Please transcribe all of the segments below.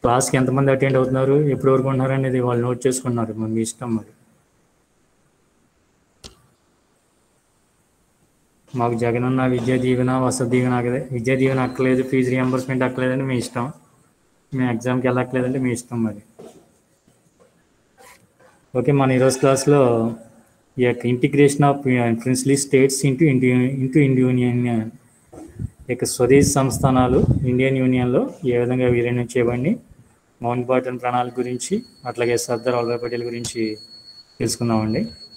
క్లాస్కి ఎంతమంది అటెండ్ అవుతున్నారు ఎప్పటి వరకు ఉంటున్నారు అనేది వాళ్ళు నోట్ చేసుకున్నారు మరి మీ ఇష్టం మరి మాకు జగనన్న విద్యా దీవెన వసతి దీవెన అక్కదే విద్యా దీవెన అక్కలేదు ఫీజు రియంబర్స్మెంట్ అక్కలేదంటే మీ ఇష్టం మీ ఎగ్జామ్కి వెళ్ళక్కలేదంటే మీ ఇష్టం మరి ఓకే మన ఈరోజు క్లాస్లో ఈ యొక్క integration of princely states into into into Indian ఈ యొక్క స్వదేశీ సంస్థానాలు ఇండియన్ యూనియన్లో ఏ విధంగా విలీనం చేయబడి మౌంట్ బాటన్ ప్రణాళిక గురించి అట్లాగే సర్దార్ వల్లభాయ్ పటేల్ గురించి తెలుసుకుందామండి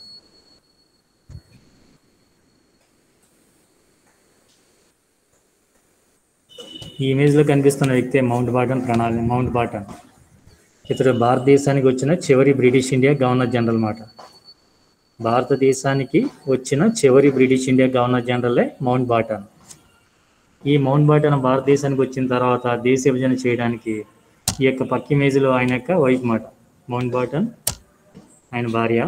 ఈ ఇమేజ్లో కనిపిస్తున్న వ్యక్తి మౌంట్ బాటన్ ప్రణాళిక మౌంట్ బాటన్ ఇతడు భారతదేశానికి వచ్చిన చివరి బ్రిటిష్ ఇండియా గవర్నర్ జనరల్ మాట భారతదేశానికి వచ్చిన చివరి బ్రిటిష్ ఇండియా గవర్నర్ జనరలే మౌంట్ బాటన్ ఈ మౌంట్ బాటన్ భారతదేశానికి వచ్చిన తర్వాత దేశ విభజన చేయడానికి ఈ యొక్క పక్క ఇమేజ్లో ఆయన యొక్క వైఫ్ మాట మౌంట్ బాటన్ ఆయన భార్య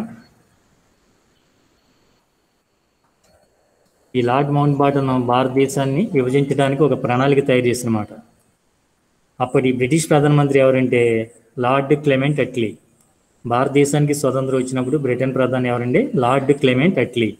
ఈ లార్డ్ మౌంట్ బాటన్ భారతదేశాన్ని విభజించడానికి ఒక ప్రణాళిక తయారు చేసినమాట అప్పటి బ్రిటిష్ ప్రధానమంత్రి ఎవరంటే లార్డ్ క్లెమెంట్ అట్లీ భారతదేశానికి స్వతంత్రం వచ్చినప్పుడు బ్రిటన్ ప్రధాని ఎవరండి లార్డ్ క్లెమెంట్ అట్లీ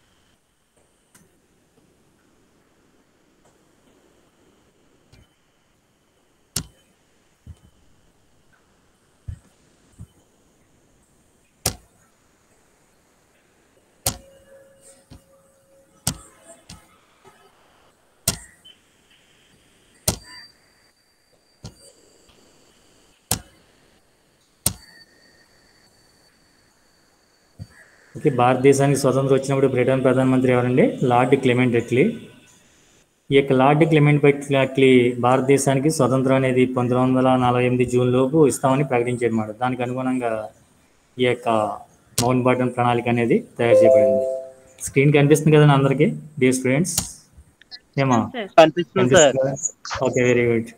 ఓకే భారతదేశానికి స్వతంత్రం వచ్చినప్పుడు బ్రిటన్ ప్రధానమంత్రి ఎవరండి లార్డ్ క్లెమెంట్ అట్లీ ఈ యొక్క లార్డ్ క్లెమెంట్ అట్లీ భారతదేశానికి స్వతంత్రం అనేది పంతొమ్మిది వందల నలభై ఎనిమిది జూన్ లోపు ఇస్తామని ప్రకటించారు అన్నమాట దానికి అనుగుణంగా ఈ యొక్క మౌంట్ బాటన్ ప్రణాళిక అనేది తయారు చేయబడింది స్క్రీన్ కనిపిస్తుంది కదండి అందరికీ డియర్ స్టూడెంట్స్ ఏమా కనిపిస్తుంది sir okay very good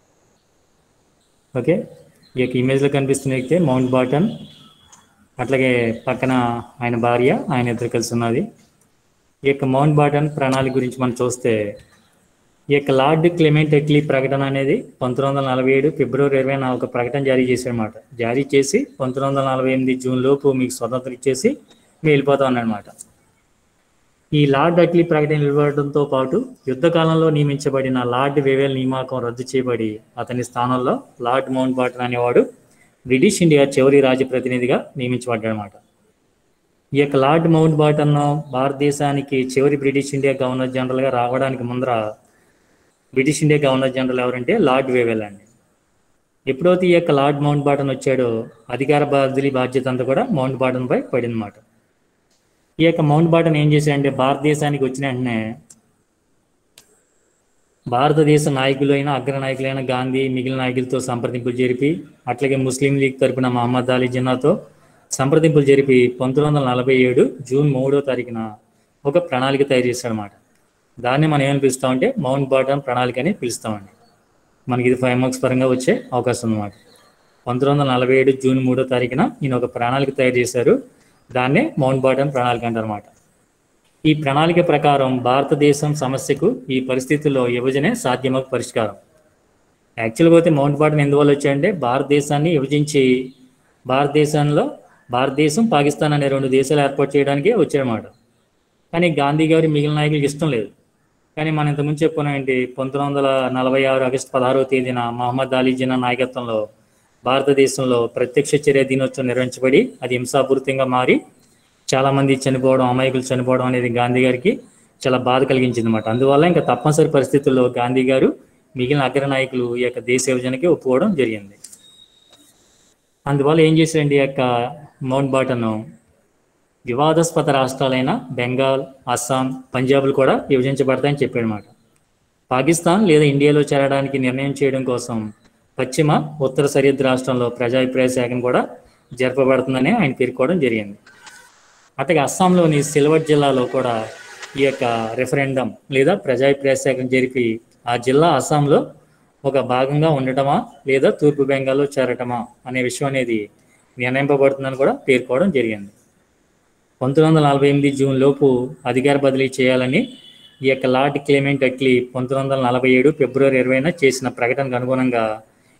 okay ఈ యొక్క ఇమేజ్లో కనిపిస్తున్న వ్యక్తి మౌంట్ బాటన్ అట్లాగే పక్కన ఆయన భార్య ఆయన ఇద్దరు కలిసి ఉన్నది ఈ యొక్క మౌంట్ బాటన్ ప్రణాళిక గురించి మనం చూస్తే ఈ యొక్క లార్డ్ క్లెమెంట్ ఎట్లీ ప్రకటన అనేది పంతొమ్మిది వందల నలభై ఏడు ఫిబ్రవరి ఇరవై ఒక ప్రకటన జారీ చేశారన్నమాట జారీ చేసి పంతొమ్మిది వందల నలభై ఎనిమిది జూన్ లోపు మీకు స్వతంత్రం ఇచ్చేసి మేము వెళ్ళిపోతాం అన్నమాట ఈ లార్డ్ అట్లీ ప్రకటన నిలబడడంతో పాటు యుద్ధ కాలంలో నియమించబడిన లార్డ్ వేవేల్ నియామకం రద్దు చేయబడి అతని స్థానంలో లార్డ్ మౌంట్ బాటన్ అనేవాడు బ్రిటిష్ ఇండియా చివరి రాజప్రతినిధిగా నియమించబడ్డాడనమాట ఈ యొక్క లార్డ్ మౌంట్ బాటన్ భారతదేశానికి చివరి బ్రిటిష్ ఇండియా గవర్నర్ జనరల్గా రావడానికి ముందర బ్రిటిష్ ఇండియా గవర్నర్ జనరల్ ఎవరంటే లార్డ్ వేవెల్ అండి ఎప్పుడైతే ఈ యొక్క లార్డ్ మౌంట్ బాటన్ వచ్చాడో అధికార బదిలీ బాధ్యత అంతా కూడా మౌంట్ బాటన్ పై పడిందన్నమాట ఈ యొక్క మౌంట్ బాటన్ ఏం చేశాడంటే భారతదేశానికి వచ్చిన వెంటనే భారతదేశ నాయకులైన అగ్ర నాయకులైన గాంధీ మిగిలిన నాయకులతో సంప్రదింపులు జరిపి అట్లాగే ముస్లిం లీగ్ తరపున మహమ్మద్ అలీ జిన్నాతో సంప్రదింపులు జరిపి పంతొమ్మిది వందల నలభై ఏడు జూన్ మూడో తారీఖున ఒక ప్రణాళిక తయారు చేశాడనమాట దాన్ని మనం ఏమని పిలుస్తామంటే మౌంట్ బాటన్ ప్రణాళిక అని పిలుస్తామండి మనకి ఇది ఫైవ్ మార్క్స్ పరంగా వచ్చే అవకాశం ఉందన్నమాట పంతొమ్మిది వందల నలభై ఏడు జూన్ మూడో తారీఖున ఈయన ఒక ప్రణాళిక తయారు చేశారు దాన్నే మౌంట్ బాటన్ ప్రణాళిక అంటారన్నమాట ఈ ప్రణాళిక ప్రకారం భారతదేశం సమస్యకు ఈ పరిస్థితుల్లో విభజనే సాధ్యమకు పరిష్కారం యాక్చువల్గా అయితే మౌంట్ బాటన్ ఎందువల్ల వచ్చాయంటే భారతదేశాన్ని విభజించి భారతదేశంలో భారతదేశం పాకిస్తాన్ అనే రెండు దేశాలు ఏర్పాటు చేయడానికి వచ్చారన్నమాట కానీ గాంధీ గారి మిగిలిన నాయకులకు ఇష్టం లేదు కానీ మనం ఇంతకుముందు చెప్పుకున్నామంటే పంతొమ్మిది వందల నలభై ఆరు ఆగస్టు పదహారవ తేదీన మహమ్మద్ అలీ జిన్నా నాయకత్వంలో భారతదేశంలో ప్రత్యక్ష చర్య దినోత్సవం నిర్వహించబడి అది హింసాపూరితంగా మారి చాలామంది చనిపోవడం అమాయకులు చనిపోవడం అనేది గాంధీ గారికి చాలా బాధ కలిగించింది అనమాట అందువల్ల ఇంకా తప్పనిసరి పరిస్థితుల్లో గాంధీ గారు మిగిలిన అగ్ర నాయకులు ఈ యొక్క దేశ విభజనకి ఒప్పుకోవడం జరిగింది అందువల్ల ఏం చేశారండి ఈ యొక్క మౌంట్ బాటన్ వివాదాస్పద రాష్ట్రాలైన బెంగాల్ అస్సాం పంజాబ్లు కూడా విభజించబడతాయని చెప్పాడనమాట పాకిస్తాన్ లేదా ఇండియాలో చేరడానికి నిర్ణయం చేయడం కోసం పశ్చిమ ఉత్తర సరిహద్దు రాష్ట్రంలో ప్రజాభిప్రాయ సేకరణ కూడా జరపబడుతుందని ఆయన పేర్కోవడం జరిగింది అట్లాగే అస్సాంలోని సిల్వర్ జిల్లాలో కూడా ఈ యొక్క రెఫరెండం లేదా ప్రజాభిప్రాయ సేకరణ జరిపి ఆ జిల్లా అస్సాంలో ఒక భాగంగా ఉండటమా లేదా తూర్పు బెంగాల్లో చేరటమా అనే విషయం అనేది నిర్ణయింపబడుతుందని కూడా పేర్కోవడం జరిగింది పంతొమ్మిది వందల నలభై ఎనిమిది జూన్ లోపు అధికార బదిలీ చేయాలని ఈ యొక్క లార్డ్ క్లెమెంట్ అట్లీ పంతొమ్మిది వందల నలభై ఏడు ఫిబ్రవరి ఇరవైన చేసిన ప్రకటనకు అనుగుణంగా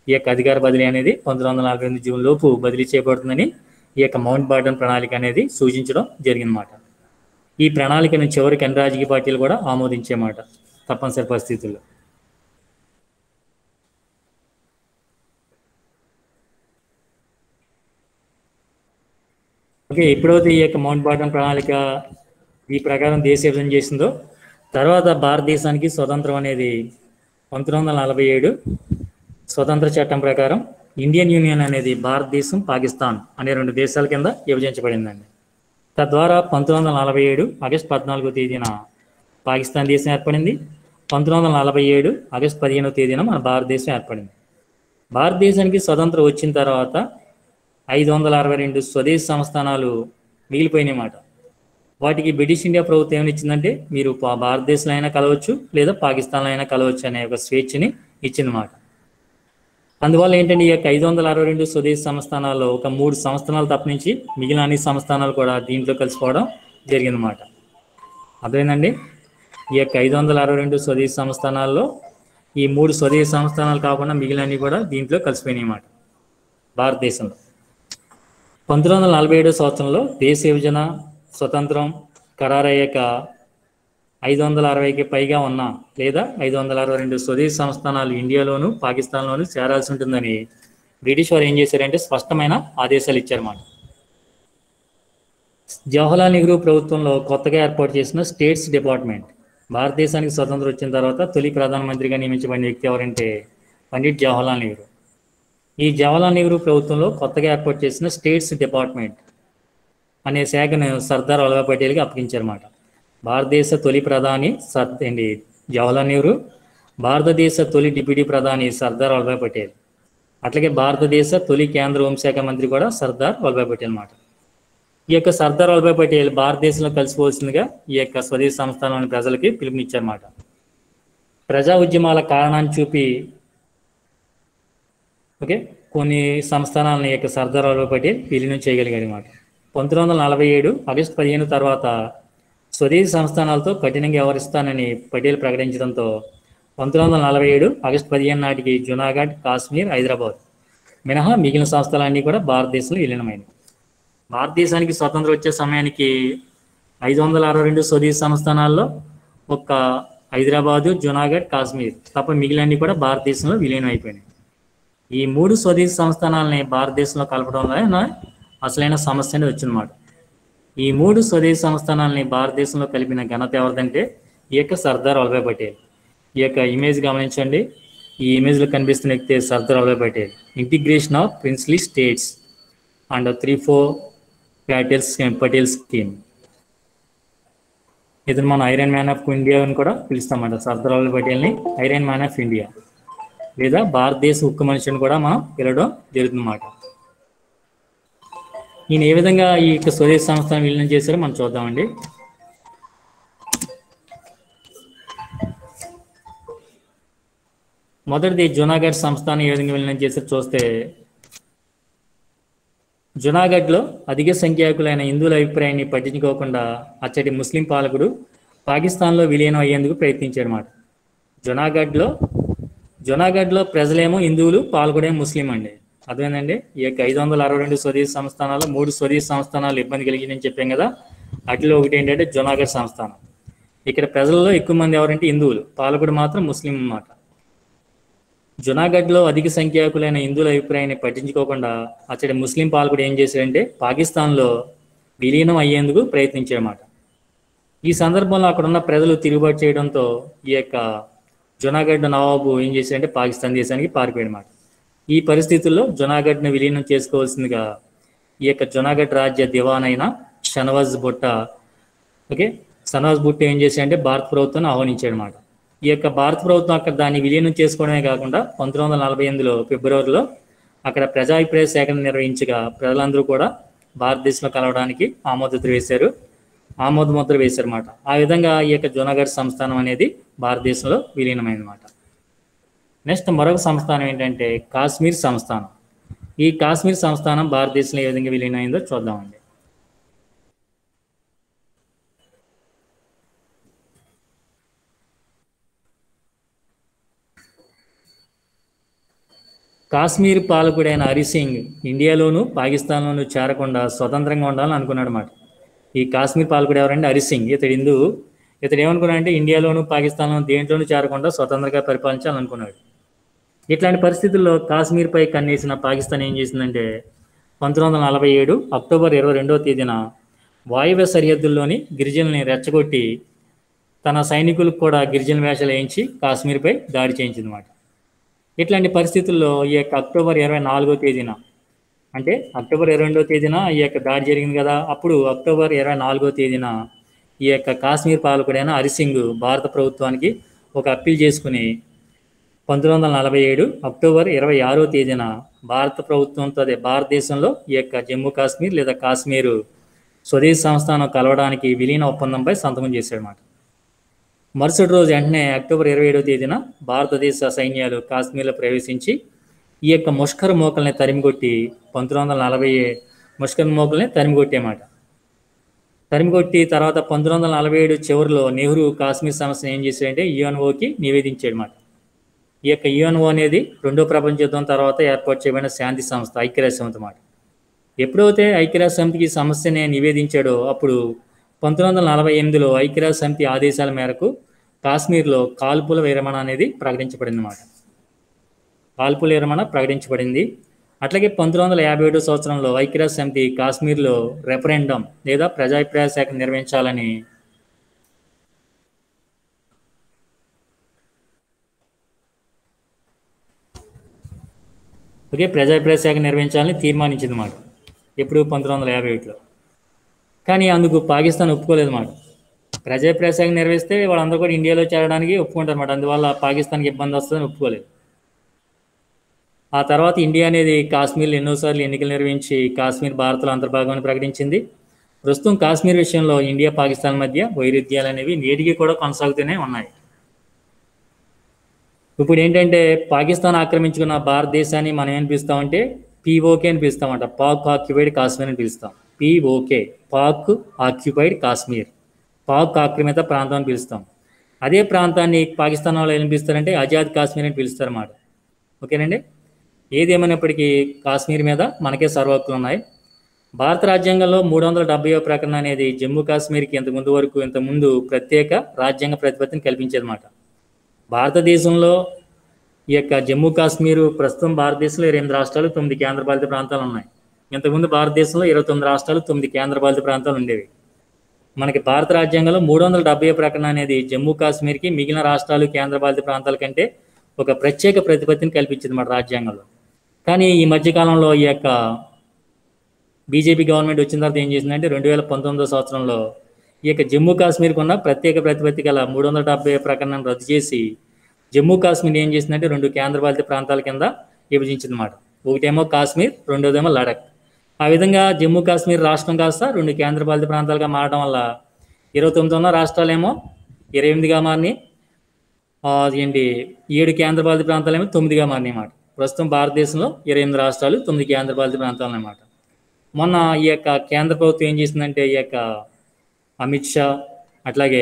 ఈ యొక్క అధికార బదిలీ అనేది పంతొమ్మిది వందల నలభై ఎనిమిది జూన్ లోపు బదిలీ చేయబడుతుందని ఈ యొక్క మౌంట్ బాటన్ ప్రణాళిక అనేది సూచించడం జరిగిందన్నమాట ఈ ప్రణాళికను చివరికి అన్ని రాజకీయ పార్టీలు కూడా ఆమోదించేమాట తప్పనిసరి పరిస్థితుల్లో ఓకే ఎప్పుడైతే ఈ యొక్క మౌంట్ బాటన్ ప్రణాళిక ఈ ప్రకారం దేశ విభజన చేసిందో తర్వాత భారతదేశానికి స్వతంత్రం అనేది పంతొమ్మిది వందల నలభై ఏడు స్వతంత్ర చట్టం ప్రకారం ఇండియన్ యూనియన్ అనేది భారతదేశం పాకిస్తాన్ అనే రెండు దేశాల కింద విభజించబడిందండి తద్వారా పంతొమ్మిది వందల నలభై ఏడు ఆగస్టు పద్నాలుగో తేదీన పాకిస్తాన్ దేశం ఏర్పడింది పంతొమ్మిది వందల నలభై ఏడు ఆగస్టు పదిహేనో తేదీన మన భారతదేశం ఏర్పడింది భారతదేశానికి స్వతంత్రం వచ్చిన తర్వాత ఐదు వందల అరవై రెండు స్వదేశీ సంస్థానాలు మిగిలిపోయినాయి మాట వాటికి బ్రిటిష్ ఇండియా ప్రభుత్వం ఏమని ఇచ్చిందంటే మీరు పా- భారతదేశంలో అయినా కలవచ్చు లేదా పాకిస్తాన్లో అయినా కలవచ్చు అనే ఒక స్వేచ్ఛని ఇచ్చిందన్నమాట అందువల్ల ఏంటంటే ఈ యొక్క ఐదు వందల అరవై రెండు స్వదేశీ సంస్థానాల్లో ఒక మూడు సంస్థానాలు తప్పనించి మిగిలిన అన్ని సంస్థానాలు కూడా దీంట్లో కలిసిపోవడం జరిగిందన్నమాట అర్థమైందండి ఈ యొక్క ఐదు వందల అరవై రెండు స్వదేశీ సంస్థానాల్లో ఈ మూడు స్వదేశీ సంస్థానాలు కాకుండా మిగిలినవి కూడా దీంట్లో కలిసిపోయినాయి అన్నమాట భారతదేశంలో పంతొమ్మిది వందల నలభై ఏడో సంవత్సరంలో దేశ విభజన స్వతంత్రం ఖరారయ్యాక ఐదు వందల అరవైకి పైగా ఉన్న లేదా ఐదు వందల అరవై రెండు స్వదేశీ సంస్థానాలు ఇండియాలోను పాకిస్తాన్లోను చేరాల్సి ఉంటుందని బ్రిటిష్ వారు ఏం చేశారంటే స్పష్టమైన ఆదేశాలు ఇచ్చారన్నమాట జవహర్లాల్ నెహ్రూ ప్రభుత్వంలో కొత్తగా ఏర్పాటు చేసిన స్టేట్స్ డిపార్ట్మెంట్ భారతదేశానికి స్వతంత్రం వచ్చిన తర్వాత తొలి ప్రధానమంత్రిగా నియమించబడిన వ్యక్తి ఎవరంటే పండిట్ జవహర్లాల్ నెహ్రూ ఈ జవహర్లాల్ నెహ్రూ ప్రభుత్వంలో కొత్తగా ఏర్పాటు చేసిన స్టేట్స్ డిపార్ట్మెంట్ అనే శాఖను సర్దార్ వల్లభాయ్ పటేల్కి అప్పగించారన్నమాట భారతదేశ తొలి ప్రధాని సర్ ఏంటి జవహర్లాల్ నెహ్రూ భారతదేశ తొలి డిప్యూటీ ప్రధాని సర్దార్ వల్లభాయ్ పటేల్ అట్లాగే భారతదేశ తొలి కేంద్ర హోంశాఖ మంత్రి కూడా సర్దార్ వల్లభాయ్ పటేల్ అన్నమాట ఈ యొక్క సర్దార్ వల్లభాయ్ పటేల్ భారతదేశంలో కలిసిపోవలసిందిగా ఈ యొక్క స్వదేశీ సంస్థలోని ప్రజలకి పిలుపునిచ్చారన్నమాట ప్రజా ఉద్యమాల కారణాన్ని చూపి ఓకే కొన్ని సంస్థానాలను ఈ యొక్క సర్దార్ వల్లభాయ్ పటేల్ విలీనం చేయగలిగాడు అనమాట పంతొమ్మిది వందల నలభై ఏడు ఆగస్టు పదిహేను తర్వాత స్వదేశీ సంస్థానాలతో కఠినంగా వ్యవహరిస్తానని పటేల్ ప్రకటించడంతో పంతొమ్మిది వందల నలభై ఏడు ఆగస్టు పదిహేను నాటికి జునాగఢ్ కాశ్మీర్ హైదరాబాద్ మినహా మిగిలిన సంస్థలన్నీ కూడా భారతదేశంలో విలీనమైనవి భారతదేశానికి స్వతంత్రం వచ్చే సమయానికి ఐదు వందల అరవై రెండు స్వదేశీ సంస్థానాల్లో ఒక్క హైదరాబాదు జునాగఢ్ కాశ్మీర్ తప్ప మిగిలినన్ని కూడా భారతదేశంలో విలీనం అయిపోయినాయి ఈ మూడు స్వదేశీ సంస్థానాలని భారతదేశంలో కలపడంలో అసలైన సమస్య అనేది వచ్చిందన్నమాట ఈ మూడు స్వదేశీ సంస్థానాలని భారతదేశంలో కలిపిన ఘనత ఎవరిదంటే ఈ యొక్క సర్దార్ వల్లభాయ్ పటేల్ ఈ యొక్క ఇమేజ్ గమనించండి ఈ ఇమేజ్లో కనిపిస్తున్న వ్యక్తి Sardar Vallabhbhai Patel integration of princely states and three four Patel Patel scheme ఇతను మన ఐరన్ మ్యాన్ ఆఫ్ ఇండియా అని కూడా పిలుస్తామంట సర్దార్ వల్లభాయ్ పటేల్ని ఐరన్ మ్యాన్ ఆఫ్ ఇండియా లేదా భారతదేశ ఉక్కు మనిషిని కూడా మనం పిలవడం జరుగుతుందన్నమాట ఈయన ఏ విధంగా ఈ యొక్క స్వదేశ సంస్థను విలీనం చేశారో మనం చూద్దామండి మొదటిది జునాగఢ్ సంస్థానం ఏ విధంగా విలీనం చేశారో చూస్తే జునాగఢ్లో అధిక సంఖ్యాకులైన హిందువుల అభిప్రాయాన్ని పట్టించుకోకుండా అచ్చటి ముస్లిం పాలకుడు పాకిస్తాన్లో విలీనం అయ్యేందుకు ప్రయత్నించారన్నమాట జునాగఢ్లో జునాగఢ్లో ప్రజలేమో హిందువులు పాల్గొనే ముస్లిం అండి అదేనండి ఈ యొక్క ఐదు వందల అరవై రెండు స్వదేశీ సంస్థానాలు మూడు స్వదేశీ సంస్థానాలు ఇబ్బంది కలిగిందని చెప్పాం కదా వాటిలో ఒకటి ఏంటంటే జునాగఢ్ సంస్థానం ఇక్కడ ప్రజల్లో ఎక్కువ మంది ఎవరంటే హిందువులు పాలకుడు మాత్రం ముస్లిం అన్నమాట జునాగఢ్లో అధిక సంఖ్యాకులైన హిందువుల అభిప్రాయాన్ని పట్టించుకోకుండా అచ్చడి ముస్లిం పాలకుడు ఏం చేశాడంటే పాకిస్తాన్లో విలీనం అయ్యేందుకు ప్రయత్నించాడన్నమాట ఈ సందర్భంలో అక్కడ ఉన్న ప్రజలు తిరుగుబాటు చేయడంతో ఈ యొక్క జునాగఢ్ నవాబు ఏం చేశాడంటే పాకిస్తాన్ దేశానికి పారిపోయాడన్నమాట ఈ పరిస్థితుల్లో జునాగఢ్ను విలీనం చేసుకోవాల్సిందిగా ఈ యొక్క జునాగఢ్ రాజ్య దివాన్ అయిన షనవాజ్ బుట్ట ఓకే షనవాజ్ బుట్ట ఏం చేశాడంటే భారత ప్రభుత్వాన్ని ఆహ్వానించాడనమాట ఈ యొక్క భారత ప్రభుత్వం అక్కడ దాన్ని విలీనం చేసుకోవడమే కాకుండా పంతొమ్మిది వందల నలభై ఎనిమిదిలో ఫిబ్రవరిలో అక్కడ ప్రజాభిప్రాయ సేకరణ నిర్వహించగా ప్రజలందరూ కూడా భారతదేశంలో కలవడానికి ఆమోదముద్ర వేశారు ఆమోద ముద్ర వేశారన్నమాట ఆ విధంగా ఈ యొక్క జునాగఢ్ సంస్థానం అనేది భారతదేశంలో విలీనమైనమాట నెక్స్ట్ మరొక సంస్థానం ఏంటంటే కాశ్మీర్ సంస్థానం ఈ కాశ్మీర్ సంస్థానం భారతదేశంలో ఏ విధంగా విలీనమైందో చూద్దామండి కాశ్మీర్ పాలకుడైన హరిసింగ్ ఇండియాలోను పాకిస్తాన్లోను చేరకుండా స్వతంత్రంగా ఉండాలని అనుకున్నాడు అన్నమాట ఈ కాశ్మీర్ పాలకుడు ఎవరంటే హరిసింగ్ ఇతడు హిందూ ఇతడు ఏమనుకున్నాడంటే ఇండియాలోను పాకిస్తాన్లోను దేంట్లోనూ చేరకుండా స్వతంత్రంగా పరిపాలించాలని అనుకున్నాడు ఇట్లాంటి పరిస్థితుల్లో కాశ్మీర్పై కన్నేసిన పాకిస్తాన్ ఏం చేసిందంటే పంతొమ్మిది వందల నలభై ఏడు అక్టోబర్ ఇరవై రెండవ తేదీన వాయువ్య సరిహద్దుల్లోని గిరిజనుల్ని రెచ్చగొట్టి తన సైనికులకు కూడా గిరిజన వేషాలు వేయించి కాశ్మీర్పై దాడి చేయించిందన్నమాట ఇట్లాంటి పరిస్థితుల్లో ఈ యొక్క అక్టోబర్ ఇరవై నాలుగో తేదీన అంటే అక్టోబర్ ఇరవై రెండో తేదీన ఈ యొక్క దాడి జరిగింది కదా అప్పుడు అక్టోబర్ ఇరవై నాలుగో తేదీన ఈ యొక్క కాశ్మీర్ పాలకుడైన హరిసింగ్ భారత ప్రభుత్వానికి ఒక అప్పీల్ చేసుకుని పంతొమ్మిది వందల నలభై ఏడు అక్టోబర్ ఇరవై ఆరో తేదీన భారత ప్రభుత్వంతో అదే భారతదేశంలో ఈ యొక్క జమ్మూ కాశ్మీర్ లేదా కాశ్మీరు స్వదేశీ సంస్థానం కలవడానికి విలీన ఒప్పందంపై సంతకం చేశాడనమాట మరుసటి రోజు వెంటనే అక్టోబర్ ఇరవై ఏడవ తేదీన భారతదేశ సైన్యాలు కాశ్మీర్లో ప్రవేశించి ఈ యొక్క ముష్కర్ మోకల్ని తరిమికొట్టి పంతొమ్మిది వందల నలభై ముష్కర్ మోకల్ని తరిమికొట్టేమాట తరిమికొట్టి తర్వాత పంతొమ్మిది వందల నలభై ఏడు చివరిలో నెహ్రూ కాశ్మీర్ సమస్యను ఏం చేశాడంటే యుఎన్ఓకి నివేదించాడు మాట ఈ యొక్క యుఎన్ఓ అనేది రెండో ప్రపంచ యుద్ధం తర్వాత ఏర్పాటు చేయబడిన శాంతి సంస్థ ఐక్యరాజ్య సమితి మాట ఎప్పుడైతే ఐక్యరాజ్య సమితికి సమస్యని నివేదించాడో అప్పుడు పంతొమ్మిది వందల నలభై ఎనిమిదిలో ఐక్యరాజ్య సమితి ఆదేశాల మేరకు కాశ్మీర్లో కాల్పుల విరమణ అనేది ప్రకటించబడింది అన్నమాట కాల్పుల విరమణ ప్రకటించబడింది అట్లాగే పంతొమ్మిది వందల యాభై ఏడో సంవత్సరంలో ఐక్యరాజ్య సమితి కాశ్మీర్లో రెఫరెండం లేదా ప్రజాభిప్రాయ సేకరణ నిర్వహించాలని ఒకే ప్రజాభిప్రాయ సేకరణ నిర్వహించాలని తీర్మానించింది మాట ఎప్పుడు పంతొమ్మిది వందల యాభై ఒకటిలో కానీ అందుకు పాకిస్తాన్ ఒప్పుకోలేదు మాట ప్రజాభిప్రాయ సేకరణ నిర్వహిస్తే వాళ్ళందరూ కూడా ఇండియాలో చేరడానికి ఒప్పుకుంటారు అన్నమాట అందువల్ల పాకిస్తాన్కి ఇబ్బంది వస్తుందని ఒప్పుకోలేదు ఆ తర్వాత ఇండియా అనేది కాశ్మీర్లో ఎన్నోసార్లు ఎన్నికలు నిర్వహించి కాశ్మీర్ భారత్లో అంతర్భాగమని ప్రకటించింది ప్రస్తుతం కాశ్మీర్ విషయంలో ఇండియా పాకిస్తాన్ మధ్య వైరుధ్యాలు అనేవి నేటికి కూడా కొనసాగుతూనే ఉన్నాయి ఇప్పుడు ఏంటంటే పాకిస్తాన్ ఆక్రమించుకున్న భారతదేశాన్ని మనం ఏం పిలుస్తామంటే పీఓకే అని పిలుస్తామంట పాక్ ఆక్యుపైడ్ కాశ్మీర్ అని పిలుస్తాం పీఓకే పాక్ ఆక్యుపైడ్ కాశ్మీర్ పాక్ ఆక్రమిత ప్రాంతం అని పిలుస్తాం అదే ప్రాంతాన్ని పాకిస్తాన్ వాళ్ళు ఏం పిలుస్తారంటే ఆజాద్ కాశ్మీర్ అని పిలుస్తారు అన్నమాట ఓకేనండి ఏదేమైనప్పటికీ కాశ్మీర్ మీద మనకే సర్వహక్కులు ఉన్నాయి భారత రాజ్యాంగంలో మూడు వందల డెబ్బై ప్రకటన అనేది జమ్మూ కాశ్మీర్కి ఇంత ముందు వరకు ఇంత ముందు ప్రత్యేక రాజ్యాంగ ప్రతిపత్తిని కల్పించేదన్నమాట భారతదేశంలో ఈ యొక్క జమ్మూ కాశ్మీర్ ప్రస్తుతం భారతదేశంలో ఇరవై ఎనిమిది రాష్ట్రాలు తొమ్మిది కేంద్రపాలిత ప్రాంతాలు ఉన్నాయి ఇంతకుముందు భారతదేశంలో ఇరవై తొమ్మిది రాష్ట్రాలు తొమ్మిది కేంద్రపాలిత ప్రాంతాలు ఉండేవి మనకి భారత రాజ్యాంగంలో మూడు వందల డెబ్బై ప్రకటన అనేది జమ్మూ కాశ్మీర్కి మిగిలిన రాష్ట్రాలు కేంద్రపాలిత ప్రాంతాల కంటే ఒక ప్రత్యేక ప్రతిపత్తిని కల్పించింది మన రాజ్యాంగంలో కానీ ఈ మధ్యకాలంలో ఈ యొక్క బీజేపీ గవర్నమెంట్ వచ్చిన తర్వాత ఏం చేసిందంటే రెండు వేల పంతొమ్మిదో సంవత్సరంలో ఈ యొక్క జమ్మూ కాశ్మీర్కి ఉన్న ప్రత్యేక ప్రతిపత్తి గల మూడు వందల డెబ్బై ప్రకటనను రద్దు చేసి జమ్మూ కాశ్మీర్ ఏం చేసిందంటే రెండు కేంద్రపాలిత ప్రాంతాల కింద విభజించిందన్నమాట ఒకటేమో కాశ్మీర్ రెండోదేమో లడక్ ఆ విధంగా జమ్మూ కాశ్మీర్ రాష్ట్రం కాస్త రెండు కేంద్రపాలిత ప్రాంతాలుగా మారడం వల్ల ఇరవై తొమ్మిది ఉన్న రాష్ట్రాలేమో ఇరవై ఎనిమిదిగా మారినాయి ఆ, ఏంటి ఏడు కేంద్రపాలిత ప్రాంతాలేమో తొమ్మిదిగా మారినాయి అన్నమాట ప్రస్తుతం భారతదేశంలో ఇరవై ఎనిమిది రాష్ట్రాలు తొమ్మిది కేంద్రపాలిత ప్రాంతాలు అన్నమాట మొన్న ఈ యొక్క కేంద్ర ప్రభుత్వం ఏం చేసిందంటే ఈ యొక్క అమిత్ షా అట్లాగే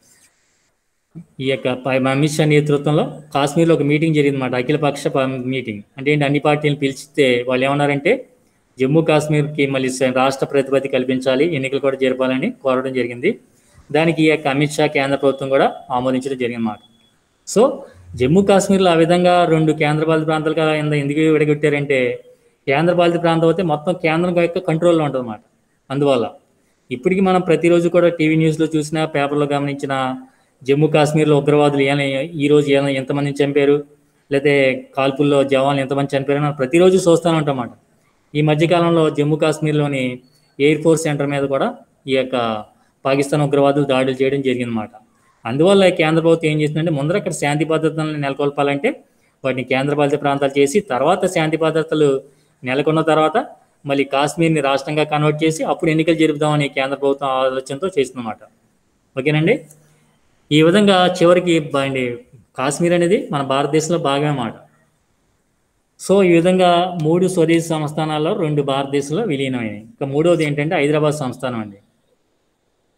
ఈ యొక్క ప- అమిత్ షా నేతృత్వంలో కాశ్మీర్లో ఒక మీటింగ్ జరిగిందన్నమాట అఖిలపక్ష ప- మీటింగ్ అంటే ఏంటి అన్ని పార్టీలను పిలిచితే వాళ్ళు ఏమన్నారంటే జమ్మూ కాశ్మీర్కి మళ్ళీ స- రాష్ట్ర ప్రతిపత్తి కల్పించాలి ఎన్నికలు కూడా జరపాలని కోరడం జరిగింది దానికి ఈ యొక్క అమిత్ షా కేంద్ర ప్రభుత్వం కూడా ఆమోదించడం జరిగిందన్నమాట సో జమ్మూ కాశ్మీర్లో ఆ విధంగా రెండు కేంద్రపాలిత ప్రాంతాలుగా ఎందు- ఎందుకు విడగొట్టారంటే కేంద్రపాలిత ప్రాంతం అయితే మొత్తం కేంద్రం యొక్క కంట్రోల్లో ఉంటుంది అన్నమాట అందువల్ల ఇప్పటికీ మనం ప్రతిరోజు కూడా టీవీ న్యూస్లో చూసినా పేపర్లో గమనించిన జమ్మూ కాశ్మీర్లో ఉగ్రవాదులు ఏ ఈ రోజు ఏ ఎంతమందిని చంపారు లేకపోతే కాల్పుల్లో జవాన్లు ఎంతమంది చనిపోయారు మనం ప్రతిరోజు చూస్తూనే ఉంటాం అన్నమాట ఈ మధ్యకాలంలో జమ్మూ కాశ్మీర్లోని ఎయిర్ ఫోర్స్ సెంటర్ మీద కూడా ఈ యొక్క పాకిస్తాన్ ఉగ్రవాదులు దాడులు చేయడం జరిగిందన్నమాట అందువల్ల కేంద్ర ప్రభుత్వం ఏం చేసిందంటే ముందర అక్కడ శాంతి భద్రతలను నెలకొల్పాలంటే వాటిని కేంద్రపాలిత ప్రాంతాలు చేసి తర్వాత శాంతి భద్రతలు నెలకొన్న తర్వాత మళ్ళీ కాశ్మీర్ని రాష్ట్రంగా కన్వర్ట్ చేసి అప్పుడు ఎన్నికలు జరుపుదామని కేంద్ర ప్రభుత్వం ఆలోచనతో చేసిందన్నమాట ఓకేనండి ఈ విధంగా చివరికి బాండి కాశ్మీర్ అనేది మన భారతదేశంలో భాగమే మాట సో ఈ విధంగా మూడు స్వదేశీ సంస్థానాల్లో రెండు భారతదేశంలో విలీనమైనవి ఇక మూడవది ఏంటంటే హైదరాబాద్ సంస్థానం అండి